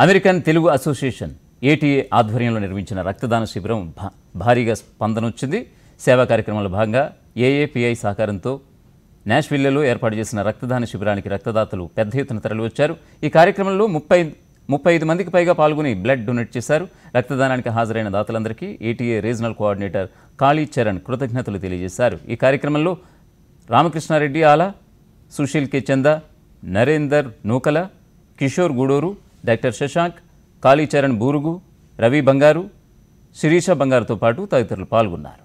American Telugu association ATA ఆధ్వర్యంలో నిర్మించిన రక్తదాన శిబిరం భా- భారీగా స్పందన వచ్చింది సేవా కార్యక్రమంలో భాగంగా ఏఏపీఐ సహకారంతో నాష్విల్లలో ఏర్పాటు చేసిన రక్తదాన శిబిరానికి రక్తదాతలు పెద్ద ఎత్తున తరలివచ్చారు ఈ కార్యక్రమంలో ముప్పై ముప్పై ఐదు మందికి పైగా పాల్గొని బ్లడ్ డొనేట్ చేశారు రక్తదానానికి హాజరైన దాతలందరికీ ATA regional coordinator Kali Charan కృతజ్ఞతలు తెలియజేశారు ఈ కార్యక్రమంలో రామకృష్ణారెడ్డి ఆల సుశీల్ కె చంద నరేందర్ నూకల కిషోర్ గూడూరు డాక్టర్ శశాంక్ కాళీచరణ్ బూరుగు రవి బంగారు శిరీష బంగారుతో పాటు తదితరులు పాల్గొన్నారు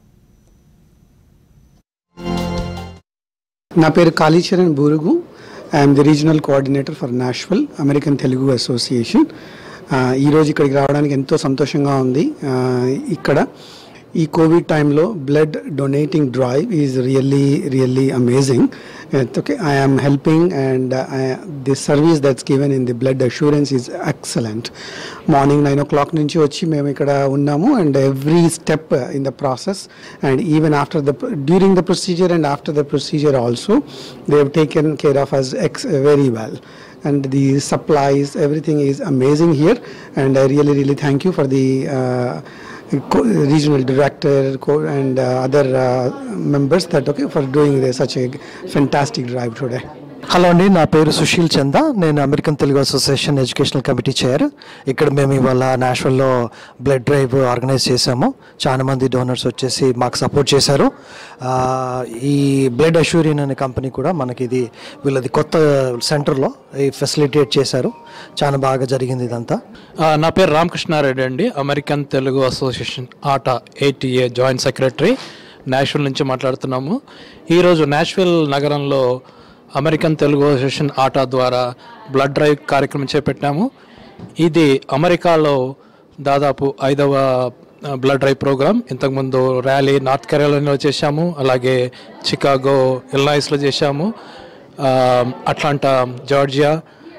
నా పేరు Kalicharan Burugu I'm the regional coordinator for Nashville American Telugu association ఈరోజు ఇక్కడికి రావడానికి ఎంతో సంతోషంగా ఉంది ఆ, ఇక్కడ ఈ కోవిడ్ టైంలో blood donating drive is really really amazing okay I am helping and the service that's given in the blood assurance is excellent morning nine o'clock నుంచి వచ్చి మేము ఇక్కడ ఉన్నాము and every step in the process and even after the during the procedure and after the procedure also they have taken care of us ex very well and the supplies everything is amazing here and i really really thank you for the uh, co- regional director co- and uh, other uh, members that okay for doing this, such a fantastic drive today hello అండి నా పేరు సుశీల్ చంద నేను American Telugu association educational committee chair ఇక్కడ మేము ఇవాళ నేషనల్లో blood drive organise చేశాము చాలా మంది డోనర్స్ వచ్చేసి మాకు సపోర్ట్ చేశారు ఆ, ఈ బ్లడ్ అష్యూరియన్ అనే కంపెనీ కూడా మనకి ఇది వీళ్ళది కొత్త సెంటర్లో ఈ ఫెసిలిటేట్ చేశారు చాలా బాగా జరిగింది ఇదంతా ఆ, నా పేరు రామకృష్ణారెడ్డి అండి American Telugu association ATA ATA joint secretary Nashville నుంచి మాట్లాడుతున్నాము ఈరోజు నాష్విల్ నగరంలో అమెరికన్ తెలుగు అసోసియేషన్ ఆట ద్వారా బ్లడ్ డ్రైవ్ కార్యక్రమం చేపట్టాము ఇది అమెరికాలో దాదాపు ఐదవ ఆ, బ్లడ్ డ్రైవ్ ప్రోగ్రామ్ ఇంతకుముందు ర్యాలీ నార్త్ కెరోలినాలో చేశాము అలాగే చికాగో ఇల్నాయిస్లో చేశాము ఆ, Atlanta Georgia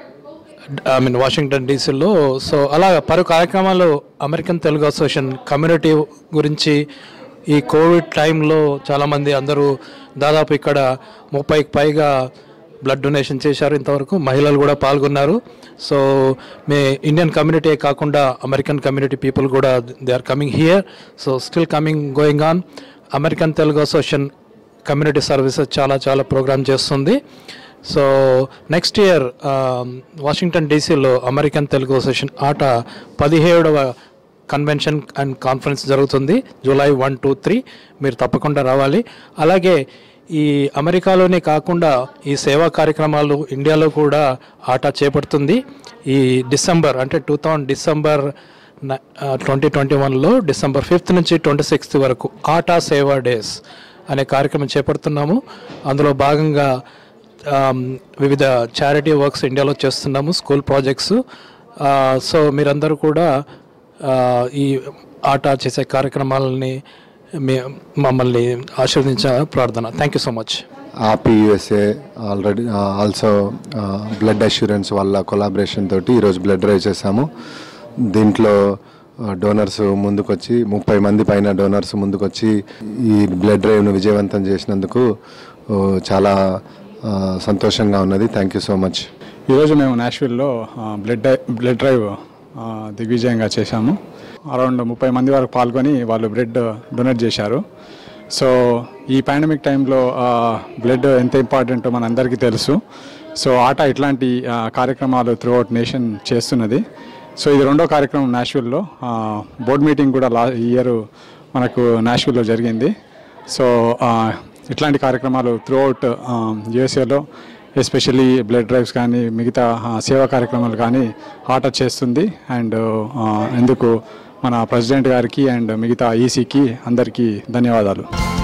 I mean Washington డీసీలో సో అలా పలు కార్యక్రమాలు అమెరికన్ తెలుగు అసోసియేషన్ కమ్యూనిటీ గురించి ఈ కోవిడ్ టైంలో చాలామంది అందరూ దాదాపు ఇక్కడ ముప్పైకి పైగా బ్లడ్ డొనేషన్ చేశారు ఇంతవరకు మహిళలు కూడా పాల్గొన్నారు సో మే ఇండియన్ కమ్యూనిటీ కాకుండా అమెరికన్ కమ్యూనిటీ పీపుల్ కూడా they are coming here so still coming going on American Telugu association community services చాలా చాలా ప్రోగ్రామ్ చేస్తుంది సో నెక్స్ట్ ఇయర్ వాషింగ్టన్ డీసీలో అమెరికన్ తెలుగు అసోసియేషన్ ఆట పదిహేడవ కన్వెన్షన్ అండ్ కాన్ఫరెన్స్ జరుగుతుంది July one two three మీరు తప్పకుండా రావాలి అలాగే ఈ అమెరికాలోనే కాకుండా ఈ సేవా కార్యక్రమాలు ఇండియాలో కూడా ఆట చేపడుతుంది ఈ డిసెంబర్ అంటే two thousand December twenty twenty వన్లో డిసెంబర్ ఫిఫ్త్ నుంచి ట్వంటీ సిక్స్త్ వరకు ఆటా సేవా డేస్ అనే కార్యక్రమం చేపడుతున్నాము అందులో భాగంగా ఆమ్, వివిధ చారిటీ వర్క్స్ ఇండియాలో చేస్తున్నాము స్కూల్ ప్రాజెక్ట్స్ ఆ, సో మీరందరూ కూడా ఆ, ఈ ఆట చేసే కార్యక్రమాలని మీ మమ్మల్ని ఆశీర్వదించ ప్రార్థన thank you so much AAPI USA already also blood assurance వాళ్ళ కొలాబరేషన్ తోటి ఈరోజు బ్లడ్ డ్రైవ్ చేశాము దీంట్లో డోనర్స్ ముందుకొచ్చి ముప్పై మంది పైన డోనర్స్ ముందుకొచ్చి ఈ బ్లడ్ డ్రైవ్ను విజయవంతం చేసినందుకు ఓ, చాలా ఆ, సంతోషంగా ఉన్నది థ్యాంక్ యూ సో మచ్ ఈరోజు మేము నాష్విల్లో బ్లడ్ డై- బ్లడ్ డ్రైవ్ ఆ, దిగ్విజయంగా చేశాము అరౌండ్ ముప్పై మంది వరకు పాల్గొని వాళ్ళు బ్లడ్ డొనేట్ చేశారు సో ఈ పాండమిక్ టైంలో బ్లడ్ ఎంత ఇంపార్టెంటో మనందరికీ తెలుసు సో ఆట ఇట్లాంటి ఆ, కార్యక్రమాలు త్రూ అవుట్ నేషన్ చేస్తున్నది సో ఇది రెండో కార్యక్రమం నాష్విల్లో బోర్డ్ మీటింగ్ కూడా లా ఇయర్ మనకు నాష్విల్లో జరిగింది సో ఆ, ఇట్లాంటి కార్యక్రమాలు త్రూ అవుట్ యుఎస్ఏలో ఎస్పెషల్లీ బ్లడ్ డ్రైవ్స్ కానీ మిగతా ఆ, సేవా కార్యక్రమాలు కానీ ఆట చేస్తుంది అండ్ ఆ, ఎందుకు మన ప్రెసిడెంట్ గారికి అండ్ మిగతా ఈసీకి అందరికీ ధన్యవాదాలు